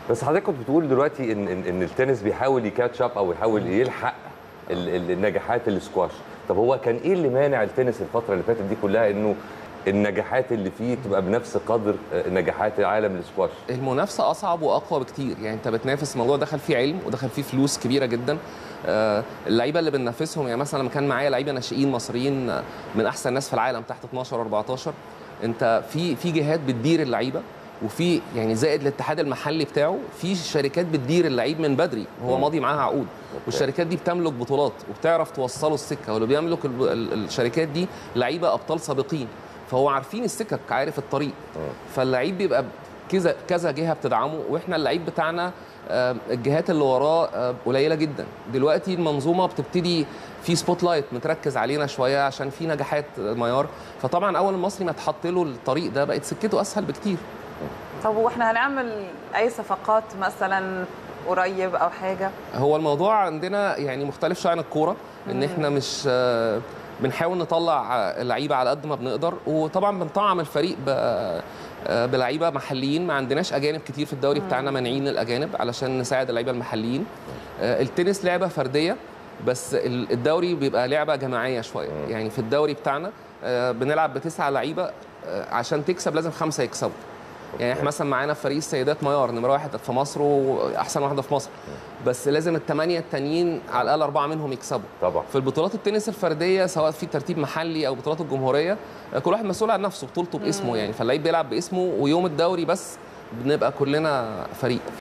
بس حضرتك كنت بتقول دلوقتي ان ان, إن التنس بيحاول يكاتش اب او يحاول يلحق ال- ال- النجاحات السكواش طب هو كان ايه اللي مانع التنس الفتره اللي فاتت دي كلها انه النجاحات اللي فيه تبقى بنفس قدر آه، نجاحات عالم السكواش المنافسه اصعب واقوى بكتير يعني انت بتنافس الموضوع دخل فيه علم ودخل فيه فلوس كبيره جدا آه، اللعيبه اللي بننافسهم يعني مثلا لما كان معايا لعيبه ناشئين مصريين آه، من احسن ناس في العالم تحت 12 14 انت في في جهات بتدير اللعيبه وفي يعني زائد الاتحاد المحلي بتاعه في شركات بتدير اللعيب من بدري وهو مم. ماضي معاها عقود والشركات دي بتملك بطولات وبتعرف توصله السكه واللي بيملك ال- ال- الشركات دي لعيبه ابطال سابقين فهو عارفين السكك عارف الطريق فاللعيب بيبقى كذا كذا جهه بتدعمه واحنا اللعيب بتاعنا آه، الجهات اللي وراه آه، قليله جدا دلوقتي المنظومه بتبتدي في سبوت لايت متركز علينا شويه عشان في نجاحات آه، ميار فطبعا اول المصري ما اتحط له الطريق ده بقت سكته اسهل بكتير طب واحنا هنعمل اي صفقات مثلا قريب او حاجه هو الموضوع عندنا يعني مختلف شويه عن الكوره ان احنا مش آه، بنحاول نطلع آه، لعيبه على قد ما بنقدر وطبعا بنطعم الفريق ب- آه، بلعيبه محليين ما عندناش اجانب كتير في الدوري بتاعنا مانعين الاجانب علشان نساعد اللعيبه المحليين آه، التنس لعبه فرديه بس ال- الدوري بيبقى لعبه جماعيه شويه يعني في الدوري بتاعنا آه، بنلعب بتسعه لعيبه آه، عشان تكسب لازم خمسه يكسبوا يعني احنا مثلا معانا في فريق السيدات ميار نمره واحد في مصر واحسن واحده في مصر بس لازم الثمانيه التانيين على الاقل اربعه منهم يكسبوا طبعا في البطولات التنس الفرديه سواء في ترتيب محلي او بطولات الجمهوريه آه، كل واحد مسؤول عن نفسه بطولته باسمه يعني فاللعيب بيلعب باسمه ويوم الدوري بس بنبقى كلنا فريق